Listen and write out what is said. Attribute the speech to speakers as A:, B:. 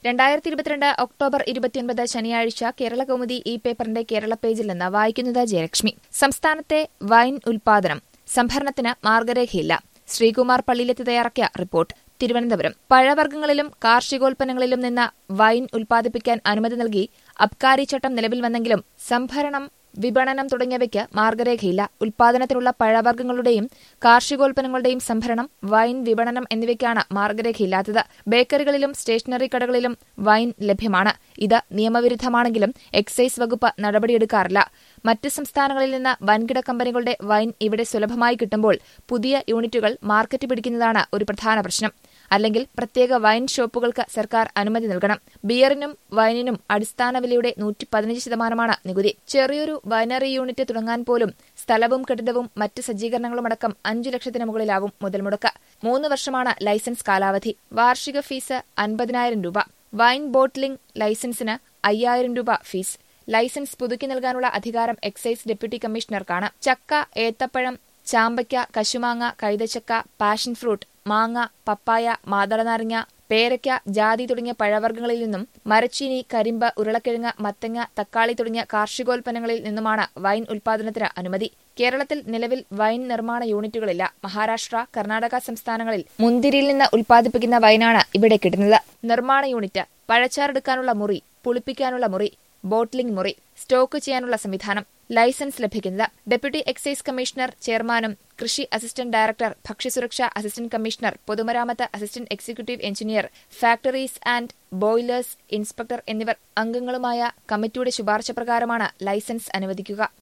A: രണ്ടായിരത്തി ഇരുപത്തിരണ്ട് ഒക്ടോബർ ഇരുപത്തിയൊൻപത് ശനിയാഴ്ച കേരള കൗമുദി ഈ പേപ്പറിന്റെ കേരള പേജിൽ നിന്ന് വായിക്കുന്നത് ജയലക്ഷ്മി സംസ്ഥാനത്തെ വൈൻ ഉൽപാദനം സംഭരണത്തിന് മാർഗരേഖയില്ല ശ്രീകുമാർ പള്ളിയിലെത്തി തയ്യാറാക്കിയ റിപ്പോർട്ട് തിരുവനന്തപുരം പഴവർഗ്ഗങ്ങളിലും കാർഷികോൽപ്പന്നങ്ങളിലും നിന്ന് വൈൻ ഉൽപ്പാദിപ്പിക്കാൻ അനുമതി നൽകി അബ്കാരി ചട്ടം നിലവിൽ വന്നെങ്കിലും സംഭരണം വിപണനം തുടങ്ങിയവയ്ക്ക് മാർഗരേഖയില്ല ഉൽപാദനത്തിനുള്ള പഴവർഗ്ഗങ്ങളുടെയും കാർഷികോൽപ്പന്നങ്ങളുടെയും സംഭരണം വൈൻ വിപണനം എന്നിവയ്ക്കാണ് മാർഗരേഖയില്ലാത്തത് ബേക്കറികളിലും സ്റ്റേഷനറി കടകളിലും വൈൻ ലഭ്യമാണ് ഇത് നിയമവിരുദ്ധമാണെങ്കിലും എക്സൈസ് വകുപ്പ് നടപടിയെടുക്കാറില്ല മറ്റ് സംസ്ഥാനങ്ങളിൽ നിന്ന് വൻകിട കമ്പനികളുടെ വൈൻ ഇവിടെ സുലഭമായി കിട്ടുമ്പോൾ പുതിയ യൂണിറ്റുകൾ മാർക്കറ്റ് പിടിക്കുന്നതാണ് ഒരു പ്രധാന പ്രശ്നം അല്ലെങ്കിൽ പ്രത്യേക വൈൻ ഷോപ്പുകൾക്ക് സർക്കാർ അനുമതി നൽകണം ബിയറിനും വൈനിനും അടിസ്ഥാന വിലയുടെ നൂറ്റി പതിനഞ്ച് ശതമാനമാണ് നികുതി ചെറിയൊരു വൈനറി യൂണിറ്റ് തുടങ്ങാൻ പോലും സ്ഥലവും കെട്ടിടവും മറ്റ് സജ്ജീകരണങ്ങളുമടക്കം അഞ്ചു ലക്ഷത്തിന് മുകളിലാവും മുതൽ മുടക്ക് മൂന്ന് വർഷമാണ് ലൈസൻസ് കാലാവധി വാർഷിക ഫീസ് അൻപതിനായിരം രൂപ വൈൻ ബോട്ട്ലിംഗ് ലൈസൻസിന് അയ്യായിരം രൂപ ഫീസ് ലൈസൻസ് പുതുക്കി നൽകാനുള്ള അധികാരം എക്സൈസ് ഡെപ്യൂട്ടി കമ്മീഷണർക്കാണ് ചക്ക ഏത്തപ്പഴം ചാമ്പയ്ക്ക കശുമാങ്ങ കൈതച്ചക്ക പാഷൻ ഫ്രൂട്ട് മാങ്ങ പപ്പായ മാതളനാരങ്ങ പേരയ്ക്ക ജാതി തുടങ്ങിയ പഴവർഗ്ഗങ്ങളിൽ നിന്നും മരച്ചീനി കരിമ്പ് ഉരുളക്കിഴങ്ങ് മത്തങ്ങ തക്കാളി തുടങ്ങിയ കാർഷികോൽപ്പന്നങ്ങളിൽ നിന്നുമാണ് വൈൻ ഉൽപാദനത്തിന് അനുമതി കേരളത്തിൽ നിലവിൽ വൈൻ നിർമ്മാണ യൂണിറ്റുകളില്ല മഹാരാഷ്ട്ര കർണാടക സംസ്ഥാനങ്ങളിൽ മുന്തിരിയിൽ നിന്ന് ഉൽപ്പാദിപ്പിക്കുന്ന വൈനാണ് ഇവിടെ കിട്ടുന്നത് നിർമ്മാണ യൂണിറ്റ് പഴച്ചാറെടുക്കാനുള്ള മുറി പുളിപ്പിക്കാനുള്ള മുറി ബോട്ട്ലിംഗ് മുറി സ്റ്റോക്ക് ചെയ്യാനുള്ള സംവിധാനം ലൈസൻസ് ലഭിക്കുന്നത് ഡെപ്യൂട്ടി എക്സൈസ് കമ്മീഷണർ ചെയർമാനും കൃഷി അസിസ്റ്റന്റ് ഡയറക്ടർ ഭക്ഷ്യസുരക്ഷാ അസിസ്റ്റന്റ് കമ്മീഷണർ പൊതുമരാമത്ത് assistant executive engineer factories and boilers inspector എന്നിവർ അംഗങ്ങളുമായ കമ്മിറ്റിയുടെ ശുപാർശ പ്രകാരമാണ് ലൈസൻസ് അനുവദിക്കുക